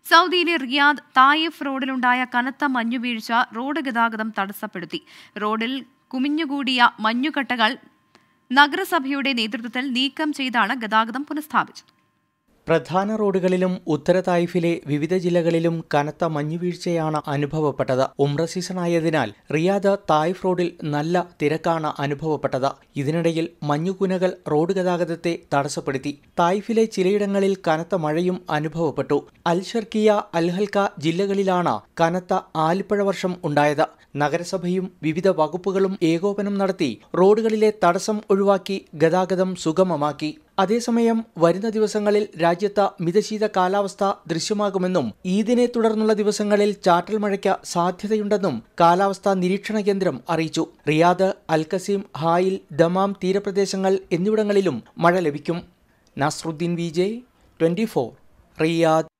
സൗദിയിലെ Riyadh Taif റോഡിലുണ്ടായ കനത്ത മഞ്ഞുവീഴ്ച റോഡ് ഗതാഗതം തടസ്സപ്പെടുത്തി റോഡിൽ കുമിഞ്ഞുകൂടിയ മഞ്ഞുകട്ടകൾ നഗരസഭയുടെ നേതൃത്വത്തിൽ നീക്കം ചെയ്താണ് ഗതാഗതം പുനഃസ്ഥാപിച്ചത് പ്രധാന റോഡുകളിലും ഉത്തര തായിഫിലെ വിവിധ ജില്ലകളിലും കനത്ത മഞ്ഞുവീഴ്ചയാണ് അനുഭവപ്പെട്ടത് ഉംറ സീസൺ ആയതിനാൽ റിയാദ് തായിഫ് റോഡിൽ നല്ല തിരക്കാണ് അനുഭവപ്പെട്ടത് ഇതിനിടയിൽ മഞ്ഞുകുനകൾ റോഡ് ഗതാഗതത്തെ തടസ്സപ്പെടുത്തി തായിഫിലെ ചിലയിടങ്ങളിൽ കനത്ത മഴയും അനുഭവപ്പെട്ടു അൽ ഷർക്കിയ അൽഹൽക്ക ജില്ലകളിലാണ് കനത്ത ആലിപ്പഴ വർഷം ഉണ്ടായത് നഗരസഭയും വിവിധ വകുപ്പുകളും ഏകോപനം നടത്തി റോഡുകളിലെ തടസ്സം ഒഴിവാക്കി ഗതാഗതം സുഗമമാക്കി അതേസമയം വരുന്ന ദിവസങ്ങളിൽ രാജ്യത്ത് മിതശീത കാലാവസ്ഥ ദൃശ്യമാകുമെന്നും ഈദിനെ തുടർന്നുള്ള ദിവസങ്ങളിൽ ചാറ്റൽ മഴയ്ക്ക് സാധ്യതയുണ്ടെന്നും കാലാവസ്ഥാ നിരീക്ഷണ കേന്ദ്രം അറിയിച്ചു റിയാദ് അൽക്കസീം ഹായിൽ ദമാം തീരപ്രദേശങ്ങൾ എന്നിവിടങ്ങളിലും മഴ ലഭിക്കും Nasruddin V J twenty Riyadh